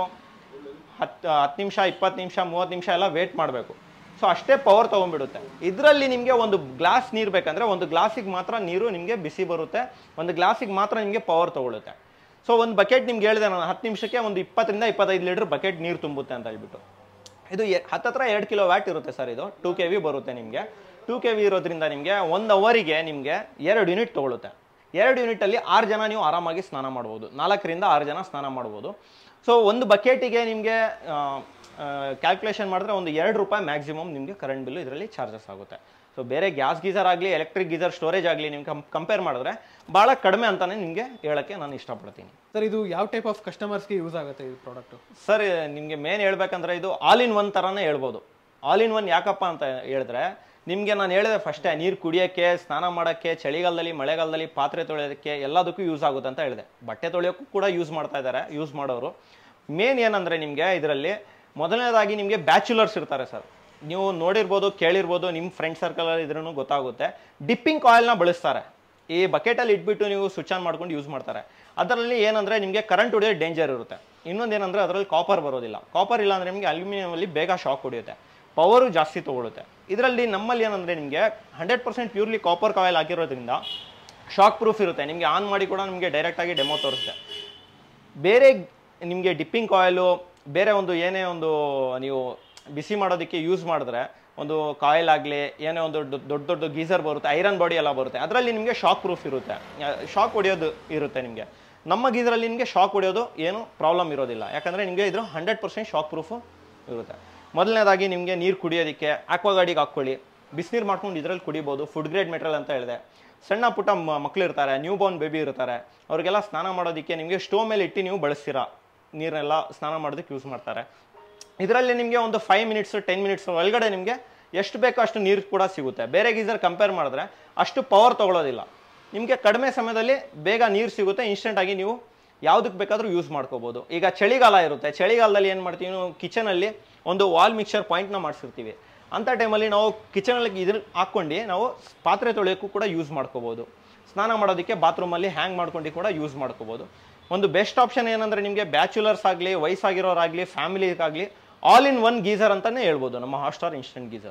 ಹತ್ತು ಹತ್ತು ನಿಮಿಷ ಇಪ್ಪತ್ತು ನಿಮಿಷ ಮೂವತ್ತು ನಿಮಿಷ ಎಲ್ಲ ವೇಟ್ ಮಾಡಬೇಕು ಸೊ ಅಷ್ಟೇ ಪವರ್ ತೊಗೊಂಡ್ಬಿಡುತ್ತೆ ಇದರಲ್ಲಿ ನಿಮಗೆ ಒಂದು ಗ್ಲಾಸ್ ನೀರು ಬೇಕಂದ್ರೆ ಒಂದು ಗ್ಲಾಸಿಗೆ ಮಾತ್ರ ನೀರು ನಿಮಗೆ ಬಿಸಿ ಬರುತ್ತೆ ಒಂದು ಗ್ಲಾಸಿಗೆ ಮಾತ್ರ ನಿಮಗೆ ಪವರ್ ತೊಗೊಳುತ್ತೆ ಸೊ ಒಂದು ಬಕೆಟ್ ನಿಮ್ಗೆ ಹೇಳಿದೆ ನಾನು ಹತ್ತು ನಿಮಿಷಕ್ಕೆ ಒಂದು ಇಪ್ಪತ್ತರಿಂದ ಇಪ್ಪತ್ತೈದು ಲೀಟರ್ ಬಕೆಟ್ ನೀರು ತುಂಬುತ್ತೆ ಅಂತ ಹೇಳ್ಬಿಟ್ಟು ಇದು ಎ- ಹತ್ತತ್ರ ಎರಡು ಕಿಲೋ ವ್ಯಾಟ್ ಇರುತ್ತೆ ಸರ್ ಇದು ಟೂ ಕೆ ವಿ ಬರುತ್ತೆ ನಿಮಗೆ ಟೂ ಕೆ ವಿ ಇರೋದ್ರಿಂದ ನಿಮಗೆ ಒಂದು ಅವರಿಗೆ ನಿಮಗೆ ಎರಡು ಯೂನಿಟ್ ತೊಗೊಳುತ್ತೆ ಎರಡು ಯೂನಿಟಲ್ಲಿ ಆರು ಜನ ನೀವು ಆರಾಮಾಗಿ ಸ್ನಾನ ಮಾಡ್ಬೋದು ನಾಲ್ಕರಿಂದ ಆರು ಜನ ಸ್ನಾನ ಮಾಡ್ಬೋದು ಸೊ ಒಂದು ಬಕೆಟಿಗೆ ನಿಮಗೆ ಕ್ಯಾಲ್ಕುಲೇಷನ್ ಮಾಡಿದ್ರೆ ಒಂದು ಎರಡು ರೂಪಾಯಿ ಮ್ಯಾಕ್ಸಿಮಮ್ ನಿಮಗೆ ಕರೆಂಟ್ ಬಿಲ್ಲು ಇದರಲ್ಲಿ ಚಾರ್ಜಸ್ ಆಗುತ್ತೆ ಸೊ ಬೇರೆ ಗ್ಯಾಸ್ ಗೀಸರ್ ಆಗಲಿ ಎಲೆಕ್ಟ್ರಿಕ್ ಗೀಸರ್ ಸ್ಟೋರೇಜ್ ಆಗಲಿ ನಿಮ್ಗೆ ಕಂಪೇರ್ ಮಾಡಿದ್ರೆ ಭಾಳ ಕಡಿಮೆ ಅಂತಲೇ ನಿಮಗೆ ಹೇಳೋಕ್ಕೆ ನಾನು ಇಷ್ಟಪಡ್ತೀನಿ ಸರ್ ಇದು ಯಾವ ಟೈಪ್ ಆಫ್ ಕಸ್ಟಮರ್ಸ್ಗೆ ಯೂಸ್ ಆಗುತ್ತೆ ಈ ಪ್ರಾಡಕ್ಟ್ ಸರ್ ನಿಮಗೆ ಮೇನ್ ಹೇಳ್ಬೇಕಂದ್ರೆ ಇದು ಆಲ್ ಇನ್ ಒನ್ ಥರನೇ ಹೇಳ್ಬೋದು ಆಲ್ ಇನ್ ಒನ್ ಯಾಕಪ್ಪ ಅಂತ ಹೇಳಿದ್ರೆ ನಿಮಗೆ ನಾನು ಹೇಳಿದೆ ಫಸ್ಟೇ ನೀರು ಕುಡಿಯೋಕ್ಕೆ ಸ್ನಾನ ಮಾಡೋಕ್ಕೆ ಚಳಿಗಾಲದಲ್ಲಿ ಮಳೆಗಾಲದಲ್ಲಿ ಪಾತ್ರೆ ತೊಳೆಯೋದಕ್ಕೆ ಎಲ್ಲದಕ್ಕೂ ಯೂಸ್ ಆಗುತ್ತೆ ಅಂತ ಹೇಳಿದೆ ಬಟ್ಟೆ ತೊಳೆಯೋಕ್ಕೂ ಕೂಡ ಯೂಸ್ ಮಾಡ್ತಾ ಇದ್ದಾರೆ ಯೂಸ್ ಮಾಡೋರು ಮೇನ್ ಏನಂದರೆ ನಿಮಗೆ ಇದರಲ್ಲಿ ಮೊದಲನೇದಾಗಿ ನಿಮಗೆ ಬ್ಯಾಚುಲರ್ಸ್ ಇರ್ತಾರೆ ಸರ್ ನೀವು ನೋಡಿರ್ಬೋದು ಕೇಳಿರ್ಬೋದು ನಿಮ್ಮ ಫ್ರೆಂಡ್ ಸರ್ಕಲಲ್ಲಿ ಇದ್ರೂ ಗೊತ್ತಾಗುತ್ತೆ ಡಿಪ್ಪಿಂಗ್ ಆಯಿಲ್ನ ಬಳಸ್ತಾರೆ ಈ ಬಕೆಟಲ್ಲಿ ಇಟ್ಬಿಟ್ಟು ನೀವು ಸ್ವಿಚ್ ಆನ್ ಮಾಡ್ಕೊಂಡು ಯೂಸ್ ಮಾಡ್ತಾರೆ ಅದರಲ್ಲಿ ಏನಂದರೆ ನಿಮಗೆ ಕರೆಂಟ್ ಹೊಡೆಯೋ ಡೇಂಜರ್ ಇರುತ್ತೆ ಇನ್ನೊಂದು ಏನಂದರೆ ಅದರಲ್ಲಿ ಕಾಪರ್ ಬರೋದಿಲ್ಲ ಕಾಪರ್ ಇಲ್ಲ ಅಂದರೆ ನಿಮಗೆ ಅಲ್ಯೂಮಿನಿಯಮಲ್ಲಿ ಬೇಗ ಶಾಕ್ ಹೊಡೆಯುತ್ತೆ ಪವರು ಜಾಸ್ತಿ ತೊಗೊಳುತ್ತೆ ಇದರಲ್ಲಿ ನಮ್ಮಲ್ಲಿ ಏನಂದರೆ ನಿಮಗೆ hundred percent purely copper coil ಹಾಕಿರೋದ್ರಿಂದ ಶಾಕ್ ಪ್ರೂಫ್ ಇರುತ್ತೆ ನಿಮಗೆ ಆನ್ ಮಾಡಿ ಕೂಡ ನಿಮಗೆ ಡೈರೆಕ್ಟಾಗಿ ಡೆಮೋ ತೋರಿಸುತ್ತೆ ಬೇರೆ ನಿಮಗೆ ಡಿಪ್ಪಿಂಗ್ ಕಾಯಿಲು ಬೇರೆ ಒಂದು ಏನೇ ಒಂದು ನೀವು ಬಿಸಿ ಮಾಡೋದಕ್ಕೆ ಯೂಸ್ ಮಾಡಿದ್ರೆ ಒಂದು ಕಾಯಿಲ್ ಆಗಲಿ ಏನೇ ಒಂದು ದೊಡ್ಡ ದೊಡ್ಡ ದೊಡ್ಡ ಗೀಸರ್ ಬರುತ್ತೆ ಐರನ್ ಬಾಡಿ ಎಲ್ಲ ಬರುತ್ತೆ ಅದರಲ್ಲಿ ನಿಮಗೆ ಶಾಕ್ ಪ್ರೂಫ್ ಇರುತ್ತೆ ಶಾಕ್ ಹೊಡೆಯೋದು ಇರುತ್ತೆ ನಿಮಗೆ ನಮ್ಮ ಗೀಸರಲ್ಲಿ ನಿಮಗೆ ಶಾಕ್ ಹೊಡೆಯೋದು ಏನು ಪ್ರಾಬ್ಲಮ್ ಇರೋದಿಲ್ಲ ಯಾಕಂದರೆ ನಿಮಗೆ ಇದ್ರ ಹಂಡ್ರೆಡ್ ಪರ್ಸೆಂಟ್ ಶಾಕ್ ಪ್ರೂಫು ಇರುತ್ತೆ ಮೊದಲನೇದಾಗಿ ನಿಮಗೆ ನೀರು ಕುಡಿಯೋದಕ್ಕೆ ಆಕ್ವಾಗಾಡಿಗೆ ಹಾಕ್ಕೊಳ್ಳಿ ಬಿಸಿನೀರು ಮಾಡ್ಕೊಂಡು ಇದರಲ್ಲಿ ಕುಡಿಬೋದು ಫುಡ್ ಗ್ರೇಡ್ ಮೆಟೀರಿಯಲ್ ಅಂತ ಹೇಳಿದೆ ಸಣ್ಣ ಪುಟ್ಟ ಮ- ಮಕ್ಳು ಇರ್ತಾರೆ ನ್ಯೂ ಬೋರ್ನ್ ಬೇಬಿ ಇರ್ತಾರೆ ಅವ್ರಿಗೆಲ್ಲ ಸ್ನಾನ ಮಾಡೋದಕ್ಕೆ ನಿಮಗೆ ಸ್ಟೋವ್ ಮೇಲೆ ಇಟ್ಟು ನೀವು ಬಳಸ್ತೀರಾ ನೀರೆಲ್ಲ ಸ್ನಾನ ಮಾಡೋದಕ್ಕೆ ಯೂಸ್ ಮಾಡ್ತಾರೆ ಇದರಲ್ಲಿ ನಿಮಗೆ ಒಂದು ಫೈವ್ ಮಿನಿಟ್ಸ್ ಟೆನ್ ಮಿನಿಟ್ಸ್ ಒಳಗಡೆ ನಿಮಗೆ ಎಷ್ಟು ಬೇಕೋ ಅಷ್ಟು ನೀರು ಕೂಡ ಸಿಗುತ್ತೆ ಬೇರೆ ಗೀಸರ್ ಕಂಪೇರ್ ಮಾಡಿದ್ರೆ ಅಷ್ಟು ಪವರ್ ತೊಗೊಳೋದಿಲ್ಲ ನಿಮಗೆ ಕಡಿಮೆ ಸಮಯದಲ್ಲಿ ಬೇಗ ನೀರು ಸಿಗುತ್ತೆ ಇನ್ಸ್ಟೆಂಟ್ ಆಗಿ ನೀವು ಯಾವುದಕ್ಕೆ ಬೇಕಾದರೂ ಯೂಸ್ ಮಾಡ್ಕೋಬೋದು ಈಗ ಚಳಿಗಾಲ ಇರುತ್ತೆ ಚಳಿಗಾಲದಲ್ಲಿ ಏನು ಮಾಡ್ತೀವಿ ನಾವು ಕಿಚನಲ್ಲಿ ಒಂದು ವಾಲ್ ಮಿಕ್ಸರ್ ಪಾಯಿಂಟ್ನ ಮಾಡಿಸಿರ್ತೀವಿ ಅಂಥ ಟೈಮಲ್ಲಿ ನಾವು ಕಿಚನಲ್ಲಿ ಇದ್ರ ಹಾಕ್ಕೊಂಡು ನಾವು ಪಾತ್ರೆ ತೊಳೆಯೋಕ್ಕೂ ಕೂಡ ಯೂಸ್ ಮಾಡ್ಕೋಬೋದು ಸ್ನಾನ ಮಾಡೋದಕ್ಕೆ ಬಾತ್ರೂಮಲ್ಲಿ ಹ್ಯಾಂಗ್ ಮಾಡ್ಕೊಂಡು ಕೂಡ ಯೂಸ್ ಮಾಡ್ಕೋಬೋದು ಒಂದು ಬೆಸ್ಟ್ ಆಪ್ಷನ್ ಏನಂದರೆ ನಿಮಗೆ ಬ್ಯಾಚುಲರ್ಸ್ ಆಗಲಿ ವಯಸ್ಸಾಗಿರೋರಾಗಲಿ ಫ್ಯಾಮಿಲಿಗಾಗಲಿ ಆಲ್ ಇನ್ ಒನ್ ಗೀಸರ್ ಅಂತಲೇ ಹೇಳ್ಬೋದು ನಮ್ಮ ಹಾಟ್ಸ್ಟಾರ್ ಇನ್ಸ್ಟೆಂಟ್ ಗೀಸರು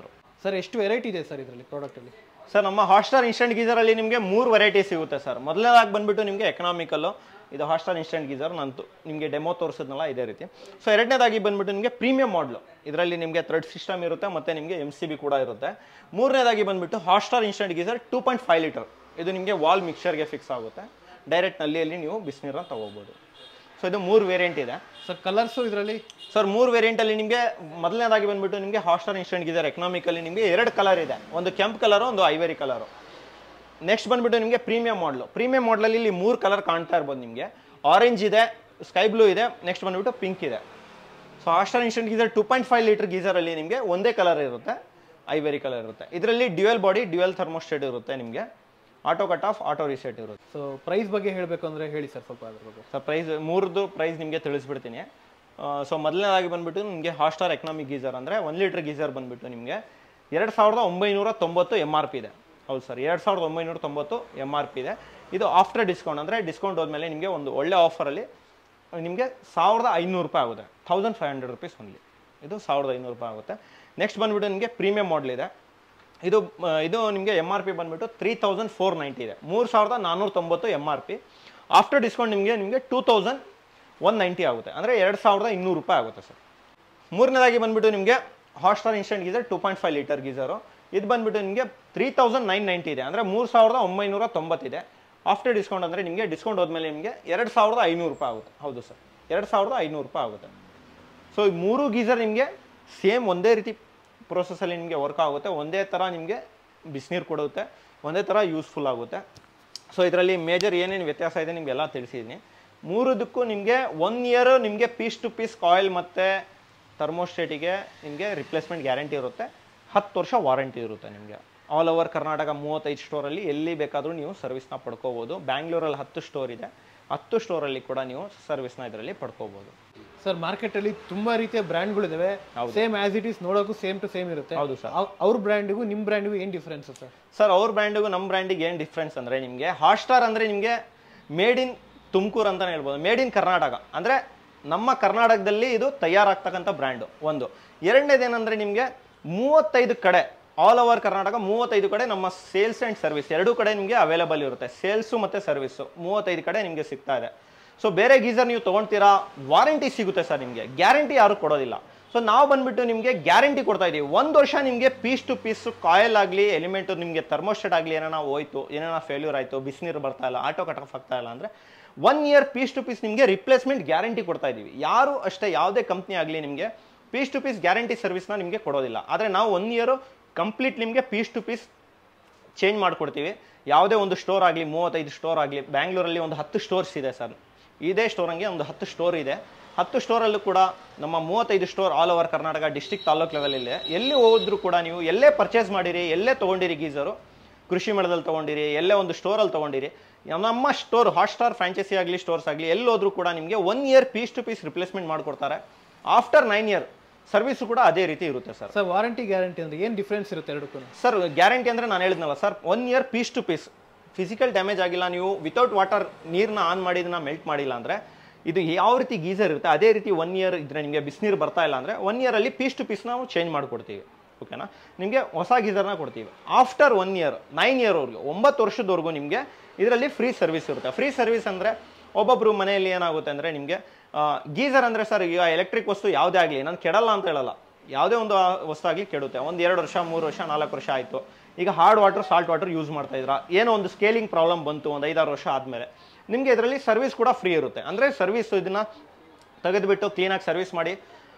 ಸರ್ ಎಷ್ಟು ವೆರೈಟಿ ಇದೆ ಸರ್ ಇದರಲ್ಲಿ ಪ್ರಾಡಕ್ಟಲ್ಲಿ ಸರ್ ನಮ್ಮ ಹಾಟ್ಸ್ಟಾರ್ ಇನ್ಸ್ಟೆಂಟ್ ಗೀಸರಲ್ಲಿ ನಿಮಗೆ ಮೂರು ವೆರೈಟಿ ಸಿಗುತ್ತೆ ಸರ್ ಮೊದಲನೇದಾಗಿ ಬಂದ್ಬಿಟ್ಟು ನಿಮಗೆ ಎಕನಾಮಿಕಲ್ಲು ಇದು ಹಾಟ್ಸ್ಟಾರ್ ಇನ್ಸ್ಟೆಂಟ್ ಗೀಸರ್ ನಂತು ನಿಮಗೆ ಡೆಮೋ ತೋರಿಸಿದ್ನಲ್ಲ ಇದೇ ರೀತಿ ಸೊ ಎರಡನೇದಾಗಿ ಬಂದ್ಬಿಟ್ಟು ನಿಮಗೆ ಪ್ರೀಮಿಯಂ ಮಾಡಲು ಇದರಲ್ಲಿ ನಿಮಗೆ ಥ್ರೆಡ್ ಸಿಸ್ಟಮ್ ಇರುತ್ತೆ ಮತ್ತು ನಿಮಗೆ ಎಮ್ ಸಿ ಬಿ ಕೂಡ ಇರುತ್ತೆ ಮೂರನೇದಾಗಿ ಬಂದ್ಬಿಟ್ಟು Hotstar instant geyser two point five litre ಇದು ನಿಮಗೆ ವಾಲ್ ಮಿಕ್ಸರ್ಗೆ ಫಿಕ್ಸ್ ಆಗುತ್ತೆ ಡೈರೆಕ್ಟ್ ನಲ್ಲಿಯಲ್ಲಿ ನೀವು ಬಿಸಿನೀರನ್ನ ತಗೋಬೋದು ಸೊ ಇದು ಮೂರು ವೇರಿಯಂಟ್ ಇದೆ ಸರ್ ಕಲರ್ಸು ಇದರಲ್ಲಿ ಸರ್ ಮೂರು ವೇರಿಯಂಟಲ್ಲಿ ನಿಮಗೆ ಮೊದಲನೇದಾಗಿ ಬಂದ್ಬಿಟ್ಟು ನಿಮಗೆ ಹಾಟ್ಸ್ಟಾರ್ ಇನ್ಸ್ಟೆಂಟ್ ಗೀಸರ್ ಎಕನಾಮಿಕಲ್ಲಿ ನಿಮಗೆ ಎರಡು ಕಲರ್ ಇದೆ ಒಂದು ಕೆಂಪು ಕಲರು ಒಂದು ಐವರಿ ಕಲರು ನೆಕ್ಸ್ಟ್ ಬಂದ್ಬಿಟ್ಟು ನಿಮಗೆ ಪ್ರೀಮಿಯಂ ಮಾಡಲು ಪ್ರೀಮಿಯಂ ಮಾಡಲಲ್ಲಿ ಇಲ್ಲಿ ಮೂರು ಕಲರ್ ಕಾಣ್ತಾ ಇರ್ಬೋದು ನಿಮಗೆ ಆರೆಂಜ್ ಇದೆ ಸ್ಕೈ ಬ್ಲೂ ಇದೆ ನೆಕ್ಸ್ಟ್ ಬಂದ್ಬಿಟ್ಟು ಪಿಂಕ್ ಇದೆ so Hotstar instant geyser two point five litre ಗೀಸರಲ್ಲಿ ನಿಮಗೆ ಒಂದೇ ಕಲರ್ ಇರುತ್ತೆ ಐವರಿ ಕಲರ್ ಇರುತ್ತೆ ಇದರಲ್ಲಿ ಡ್ಯುಯಲ್ ಬಾಡಿ ಡ್ಯುಯಲ್ ಥರ್ಮೋಸ್ಟೇಟ್ ಇರುತ್ತೆ ನಿಮಗೆ auto cut off auto reset ಇರುತ್ತೆ ಸೊ ಪ್ರೈಸ್ ಬಗ್ಗೆ ಹೇಳಬೇಕು ಅಂದರೆ ಹೇಳಿ ಸರ್ ಸ್ವಲ್ಪ ಅದ್ರ ಬಗ್ಗೆ ಸೊ ಪ್ರೈಸ್ ಮೂರದ್ದು ಪ್ರೈಸ್ ನಿಮಗೆ ತಿಳಿಸ್ಬಿಡ್ತೀನಿ ಸೊ ಮೊದಲನೇದಾಗಿ ಬಂದ್ಬಿಟ್ಟು ನಿಮಗೆ ಹಾಸ್ಟಾರ್ ಎಕನಾಮಿಕ್ ಗೀಸರ್ ಅಂದರೆ ಒನ್ ಲೀಟರ್ ಗೀಸರ್ ಬಂದ್ಬಿಟ್ಟು ನಿಮಗೆ ಎರಡು ಸಾವಿರದ ಒಂಬೈನೂರ ತೊಂಬತ್ತು ಎಮ್ ಆರ್ ಪಿ ಇದೆ ಹೌದು ಸರ್ ಎರಡು ಸಾವಿರದ ಒಂಬೈನೂರ ತೊಂಬತ್ತು ಎಮ್ ಆರ್ ಪಿ ಇದೆ ಇದು ಆಫ್ಟರ್ ಡಿಸ್ಕೌಂಟ್ ಅಂದರೆ ಡಿಸ್ಕೌಂಟ್ ಹೋದ್ಮೇಲೆ ನಿಮಗೆ ಒಂದು ಒಳ್ಳೆ ಆಫರಲ್ಲಿ ನಿಮಗೆ ಸಾವಿರದ ಐನೂರು ರೂಪಾಯಿ ಆಗುತ್ತೆ thousand five hundred rupees only ಇದು ಸಾವಿರದ ಐನೂರು ರೂಪಾಯಿ ಆಗುತ್ತೆ ನೆಕ್ಸ್ಟ್ ಬಂದ್ಬಿಟ್ಟು ನಿಮಗೆ ಪ್ರೀಮಿಯಂ ಮಾಡಲ್ ಇದೆ ಇದು ಆ, ಇದು ನಿಮಗೆ ಎಮ್ ಆರ್ ಪಿ ಬಂದ್ಬಿಟ್ಟು ತ್ರೀ ತೌಸಂಡ್ ಫೋರ್ ನೈಂಟಿ ಇದೆ ಮೂರು ಸಾವಿರದ ನಾನ್ನೂರ ತೊಂಬತ್ತು M R P after discount ನಿಮಗೆ ನಿಮಗೆ ಟೂ ತೌಸಂಡ್ ಒನ್ ನೈಂಟಿ ಆಗುತ್ತೆ ಅಂದರೆ ಎರಡು ಸಾವಿರದ ಇನ್ನೂರು ರೂಪಾಯಿ ಆಗುತ್ತೆ ಸರ್ ಮೂರನೇದಾಗಿ ಬಂದ್ಬಿಟ್ಟು ನಿಮಗೆ Hotstar instant geyser two point five litre geyser ಇದು ಬಂದ್ಬಿಟ್ಟು ನಿಮಗೆ ತ್ರೀ ತೌಸಂಡ್ ನೈನ್ ನೈಂಟಿ ಇದೆ ಅಂದರೆ ಮೂರು ಸಾವಿರದ ಒಂಬೈನೂರ ತೊಂಬತ್ತಿದೆ ಆಫ್ಟರ್ ಡಿಸ್ಕೌಂಟ್ ಅಂದರೆ ನಿಮಗೆ ಡಿಸ್ಕೌಂಟ್ ಹೋದ್ಮೇಲೆ ನಿಮಗೆ ಎರಡು ಸಾವಿರದ ಐನೂರು ರೂಪಾಯಿ ಆಗುತ್ತೆ ಹೌದು ಸರ್ ಎರಡು ಸಾವಿರದ ಐನೂರು ರೂಪಾಯಿ ಆಗುತ್ತೆ ಸೊ ಈ ಮೂರು ಗೀಸರ್ ನಿಮಗೆ ಸೇಮ್ ಒಂದೇ ರೀತಿ ಪ್ರೋಸೆಸ್ಸಲ್ಲಿ ನಿಮಗೆ ವರ್ಕ್ ಆಗುತ್ತೆ ಒಂದೇ ಥರ ನಿಮಗೆ ಬಿಸಿನೀರು ಕೊಡುತ್ತೆ ಒಂದೇ ಥರ ಯೂಸ್ಫುಲ್ ಆಗುತ್ತೆ ಸೊ ಇದರಲ್ಲಿ ಮೇಜರ್ ಏನೇನು ವ್ಯತ್ಯಾಸ ಇದೆ ನಿಮಗೆಲ್ಲ ತಿಳಿಸಿದ್ದೀನಿ ಮೂರದಕ್ಕೂ ನಿಮಗೆ ಒನ್ ಇಯರ್ ನಿಮಗೆ ಪೀಸ್ ಟು ಪೀಸ್ ಕಾಯಿಲ್ ಮತ್ತು ಥರ್ಮೋಸ್ಟೇಟಿಗೆ ನಿಮಗೆ ರಿಪ್ಲೇಸ್ಮೆಂಟ್ ಗ್ಯಾರಂಟಿ ಇರುತ್ತೆ ಹತ್ತು ವರ್ಷ ವಾರಂಟಿ ಇರುತ್ತೆ ನಿಮಗೆ ಆಲ್ ಓವರ್ ಕರ್ನಾಟಕ ಮೂವತ್ತೈದು ಸ್ಟೋರಲ್ಲಿ ಎಲ್ಲಿ ಬೇಕಾದರೂ ನೀವು ಸರ್ವಿಸ್ನ ಪಡ್ಕೋಬೋದು ಬ್ಯಾಂಗ್ಳೂರಲ್ಲಿ ಹತ್ತು ಸ್ಟೋರ್ ಇದೆ ಹತ್ತು ಸ್ಟೋರಲ್ಲಿ ಕೂಡ ನೀವು ಸರ್ವಿಸ್ನ ಇದರಲ್ಲಿ ಪಡ್ಕೋಬೋದು ಸರ್ ಮಾರ್ಕೆಟಲ್ಲಿ ತುಂಬಾ ರೀತಿಯ ಬ್ರ್ಯಾಂಡ್ಗಳಿದಾವೆ ಸೇಮ್ ಆಸ್ ಇಟ್ ಈಸ್ ನೋಡೋಕ್ಕೂ ಸೇಮ್ ಟು ಸೇಮ್ ಇರುತ್ತೆ ಹೌದು ಸರ್ ಅವ್- ಅವ್ರ ಬ್ರ್ಯಾಂಡಿಗೂ ನಿಮ್ಮ ಬ್ರ್ಯಾಂಡಿಗೂ ಏನು ಡಿಫ್ರೆನ್ಸ್ ಸರ್ ಸರ್ ಅವ್ರ ಬ್ರ್ಯಾಂಡಿಗೂ ನಮ್ಮ ಬ್ರ್ಯಾಂಡಿಗೆ ಏನು ಡಿಫ್ರೆನ್ಸ್ ಅಂದರೆ ನಿಮಗೆ ಹಾಟ್ಸ್ಟಾರ್ ಅಂದರೆ ನಿಮಗೆ ಮೇಡ್ ಇನ್ ತುಮಕೂರು ಅಂತಲೇ ಹೇಳ್ಬೋದು ಮೇಡ್ ಇನ್ ಕರ್ನಾಟಕ ಅಂದರೆ ನಮ್ಮ ಕರ್ನಾಟಕದಲ್ಲಿ ಇದು ತಯಾರಾಗ್ತಕ್ಕಂಥ ಬ್ರ್ಯಾಂಡು ಒಂದು ಎರಡನೇದೇನೆಂದರೆ ನಿಮಗೆ ಮೂವತ್ತೈದು ಕಡೆ ಆಲ್ ಓವರ್ ಕರ್ನಾಟಕ ಮೂವತ್ತೈದು ಕಡೆ ನಮ್ಮ ಸೇಲ್ಸ್ ಆ್ಯಂಡ್ ಸರ್ವಿಸ್ ಎರಡೂ ಕಡೆ ನಿಮಗೆ ಅವೈಲೇಬಲ್ ಇರುತ್ತೆ ಸೇಲ್ಸು ಮತ್ತು ಸರ್ವಿಸು ಮೂವತ್ತೈದು ಕಡೆ ನಿಮಗೆ ಸಿಗ್ತಾ ಇದೆ ಸೊ ಬೇರೆ ಗೀಸರ್ ನೀವು ತೊಗೊಳ್ತೀರಾ ವಾರಂಟಿ ಸಿಗುತ್ತೆ ಸರ್ ನಿಮಗೆ ಗ್ಯಾರಂಟಿ ಯಾರು ಕೊಡೋದಿಲ್ಲ ಸೊ ನಾವು ಬಂದ್ಬಿಟ್ಟು ನಿಮಗೆ ಗ್ಯಾರಂಟಿ ಕೊಡ್ತಾ ಇದೀವಿ ಒಂದು ವರ್ಷ ನಿಮಗೆ ಪೀಸ್ ಟು ಪೀಸ್ ಕಾಯಿಲ್ ಆಗಲಿ ಎಲಿಮೆಂಟು ನಿಮಗೆ ಥರ್ಮೋಸ್ಟೇಟ್ ಆಗಲಿ ಏನಾರ ಹೋಯ್ತು ಏನಾರ ಫೇಲ್ಯೂರ್ ಆಯಿತು ಬಿಸಿನೀರು ಬರ್ತಾ ಇಲ್ಲ ಆಟೋ ಕಟ್ ಆಫ್ ಆಗ್ತಾ ಇಲ್ಲ ಅಂದರೆ one year piece to piece ನಿಮಗೆ ರಿಪ್ಲೇಸ್ಮೆಂಟ್ ಗ್ಯಾರಂಟಿ ಕೊಡ್ತಾ ಇದ್ದೀವಿ ಯಾರು ಅಷ್ಟೇ ಯಾವುದೇ ಕಂಪ್ನಿ ಆಗಲಿ ನಿಮಗೆ ಪೀಸ್ ಟು ಪೀಸ್ ಗ್ಯಾರಂಟಿ ಸರ್ವಿಸ್ನ ನಿಮಗೆ ಕೊಡೋದಿಲ್ಲ ಆದರೆ ನಾವು ಒನ್ ಇಯರು ಕಂಪ್ಲೀಟ್ ನಿಮಗೆ ಪೀಸ್ ಟು ಪೀಸ್ ಚೇಂಜ್ ಮಾಡಿಕೊಡ್ತೀವಿ ಯಾವುದೇ ಒಂದು ಸ್ಟೋರ್ ಆಗಲಿ ಮೂವತ್ತೈದು ಸ್ಟೋರ್ ಆಗಲಿ ಬ್ಯಾಂಗ್ಳೂರಲ್ಲಿ ಒಂದು ಹತ್ತು ಸ್ಟೋರ್ಸ್ ಇದೆ ಸರ್ ಇದೇ ಸ್ಟೋರ್ ಹಂಗೆ ಒಂದು ಹತ್ತು ಸ್ಟೋರ್ ಇದೆ ಹತ್ತು ಸ್ಟೋರಲ್ಲೂ ಕೂಡ ನಮ್ಮ ಮೂವತ್ತೈದು store all over Karnataka district taluk ಲೆವೆಲಲ್ಲಿ ಎಲ್ಲಿ ಹೋದ್ರೂ ಕೂಡ ನೀವು ಎಲ್ಲೇ ಪರ್ಚೇಸ್ ಮಾಡಿರಿ ಎಲ್ಲೇ ತೊಗೊಂಡಿರಿ ಗೀಸರು ಕೃಷಿ ಮೇಳದಲ್ಲಿ ತೊಗೊಂಡಿರಿ ಎಲ್ಲೇ ಒಂದು ಸ್ಟೋರಲ್ಲಿ ತೊಗೊಂಡಿರಿ ನಮ್ಮ ಸ್ಟೋರ್ ಹಾಟ್ಸ್ಟಾರ್ ಫ್ರಾಂಚೈಸಿ ಆಗಲಿ ಸ್ಟೋರ್ಸ್ ಆಗಲಿ ಎಲ್ಲಿ ಹೋದ್ರೂ ಕೂಡ ನಿಮಗೆ one year piece to piece replacement ಮಾಡಿಕೊಡ್ತಾರೆ ಆಫ್ಟರ್ ನೈನ್ ಇಯರ್ ಸರ್ವಿಸು ಕೂಡ ಅದೇ ರೀತಿ ಇರುತ್ತೆ ಸರ್ ಸರ್ ವಾರಂಟಿ ಗ್ಯಾರಂಟಿ ಅಂದ್ರೆ ಏನು ಡಿಫ್ರೆನ್ಸ್ ಇರುತ್ತೆ ಎರಡಕ್ಕೂ ಸರ್ ಗ್ಯಾರಂಟಿ ಅಂದರೆ ನಾನು ಹೇಳಿದ್ನಲ್ಲ sir one year piece to piece physical damage ಆಗಿಲ್ಲ ನೀವು ವಿತೌಟ್ ವಾಟರ್ ನೀರನ್ನ ಆನ್ ಮಾಡಿ ಇದನ್ನ ಮೆಲ್ಟ್ ಮಾಡಿಲ್ಲ ಅಂದರೆ ಇದು ಯಾವ ರೀತಿ ಗೀಸರ್ ಇರುತ್ತೆ ಅದೇ ರೀತಿ ಒನ್ ಇಯರ್ ಇದ್ರೆ ನಿಮಗೆ ಬಿಸಿನೀರು ಬರ್ತಾ ಇಲ್ಲ ಅಂದರೆ ಒನ್ ಇಯರಲ್ಲಿ ಪೀಸ್ ಟು ಪೀಸ್ ನಾವು ಚೇಂಜ್ ಮಾಡಿಕೊಡ್ತೀವಿ ಓಕೆನಾ ನಿಮಗೆ ಹೊಸ ಗೀಸರ್ನ ಕೊಡ್ತೀವಿ ಆಫ್ಟರ್ ಒನ್ ಇಯರ್ ನೈನ್ ಇಯರ್ವರೆಗೂ ಒಂಬತ್ತು ವರ್ಷದವರೆಗೂ ನಿಮಗೆ ಇದರಲ್ಲಿ ಫ್ರೀ ಸರ್ವಿಸ್ ಇರುತ್ತೆ ಫ್ರೀ ಸರ್ವಿಸ್ ಅಂದರೆ ಒಬ್ಬೊಬ್ಬರು ಮನೆಯಲ್ಲಿ ಏನಾಗುತ್ತೆ ಅಂದರೆ ನಿಮಗೆ ಗೀಸರ್ ಅಂದರೆ ಸರ್ ಈಗ ಎಲೆಕ್ಟ್ರಿಕ್ ವಸ್ತು ಯಾವುದೇ ಆಗಲಿ ನಾನು ಕೆಡಲ್ಲ ಅಂತ ಹೇಳಲ್ಲ ಯಾವುದೇ ಒಂದು ಆ ವಸ್ತು ಆಗಲಿ ಕೆಡುತ್ತೆ ಒಂದು ಎರಡು ವರ್ಷ ಮೂರು ವರ್ಷ ನಾಲ್ಕು ವರ್ಷ ಆಯಿತು ಈಗ hard water salt water use ಮಾಡ್ತಾ ಇದ್ರ ಏನೋ ಒಂದು ಸ್ಕೇಲಿಂಗ್ ಪ್ರಾಬ್ಲಮ್ ಬಂತು ಒಂದು ಐದಾರು ವರ್ಷ ಆದಮೇಲೆ ನಿಮಗೆ ಇದರಲ್ಲಿ ಸರ್ವಿಸ್ ಕೂಡ ಫ್ರೀ ಇರುತ್ತೆ ಅಂದರೆ ಸರ್ವಿಸ್ ಇದನ್ನ ತೆಗೆದುಬಿಟ್ಟು ಕ್ಲೀನಾಗಿ ಸರ್ವಿಸ್ ಮಾಡಿ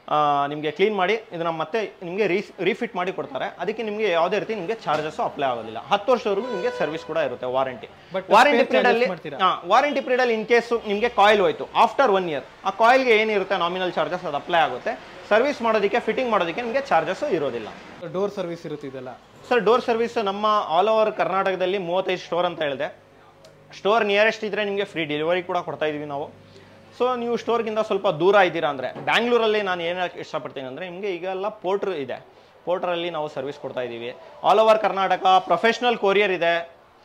ನಿಮಗೆ ಕ್ಲೀನ್ ಮಾಡಿ ಇದನ್ನ ಮತ್ತೆ ನಿಮಗೆ ರೀ ರೀಫಿಟ್ ಮಾಡಿ ಕೊಡ್ತಾರೆ ಅದಕ್ಕೆ ನಿಮಗೆ ಯಾವುದೇ ರೀತಿ ನಿಮಗೆ ಚಾರ್ಜಸ್ ಅಪ್ಲೈ ಆಗೋದಿಲ್ಲ ಹತ್ತು ವರ್ಷದವರೆಗೂ ನಿಮಗೆ ಸರ್ವಿಸ್ ಕೂಡ ಇರುತ್ತೆ warranty But warranty spare period charges ಅಲ್ಲಿ ಮಾಡ್ತೀರಾ? ವಾರಂಟಿ ಪೀರಿಯಡ್ ಅಲ್ಲಿ ಇನ್ ಕೇಸ್ ನಿಮಗೆ ಕಾಯಿಲ್ ಹೋಯ್ತು ಆಫ್ಟರ್ ಒನ್ ಇಯರ್ ಆ ಕಾಯಿಲ್ಗೆ ಏನಿರುತ್ತೆ ನಾಮಿನಲ್ ಚಾರ್ಜಸ್ ಅದು ಅಪ್ಲೈ ಆಗುತ್ತೆ ಸರ್ವಿಸ್ ಮಾಡೋದಕ್ಕೆ ಫಿಟ್ಟಿಂಗ್ ಮಾಡೋದಕ್ಕೆ ನಿಮಗೆ ಚಾರ್ಜಸ್ ಇರೋದಿಲ್ಲ ಡೋರ್ ಸರ್ವಿಸ್ ಇರುತ್ತೆ ಇದೆಲ್ಲ ಸರ್ ಡೋರ್ ಸರ್ವಿಸ್ ನಮ್ಮ ಆಲ್ ಓವರ್ ಕರ್ನಾಟಕದಲ್ಲಿ ಮೂವತ್ತೈದು ಸ್ಟೋರ್ ಅಂತ ಹೇಳಿದೆ ಸ್ಟೋರ್ ನಿಯರೆಸ್ಟ್ ಇದ್ರೆ ನಿಮಗೆ ಫ್ರೀ ಡೆಲಿವರಿ ಕೂಡ ಕೊಡ್ತಾ ಇದೀವಿ ನಾವು ಸೊ ನೀವು ಸ್ಟೋರ್ಗಿಂತ ಸ್ವಲ್ಪ ದೂರ ಇದ್ದೀರಾ ಅಂದರೆ ಬ್ಯಾಂಗ್ಳೂರಲ್ಲಿ ನಾನು ಏನು ಇಷ್ಟಪಡ್ತೀನಿ ಅಂದರೆ ನಿಮಗೆ ಈಗೆಲ್ಲ ಪೋರ್ಟ್ರ್ ಇದೆ ಪೋರ್ಟ್ರಲ್ಲಿ ನಾವು ಸರ್ವಿಸ್ ಕೊಡ್ತಾ ಇದ್ದೀವಿ all over Karnataka professional courier ಇದೆ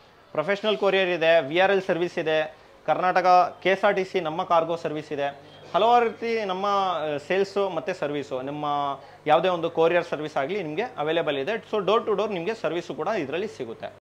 ಪ್ರೊಫೆಷ್ನಲ್ ಕೊರಿಯರ್ ಇದೆ ವಿ ಆರ್ ಎಲ್ ಸರ್ವಿಸ್ ಇದೆ Karnataka K S R T C ನಮ್ಮ ಕಾರ್ಗೋ ಸರ್ವಿಸ್ ಇದೆ ಹಲವಾರು ರೀತಿ ನಮ್ಮ ಸೇಲ್ಸು ಮತ್ತು ಸರ್ವಿಸು ನಮ್ಮ ಯಾವುದೇ ಒಂದು ಕೊರಿಯರ್ ಸರ್ವಿಸ್ ಆಗಲಿ ನಿಮಗೆ ಅವೈಲೇಬಲ್ ಇದೆ ಸೊ ಡೋರ್ ಟು ಡೋರ್ ನಿಮಗೆ ಸರ್ವಿಸು ಕೂಡ ಇದರಲ್ಲಿ ಸಿಗುತ್ತೆ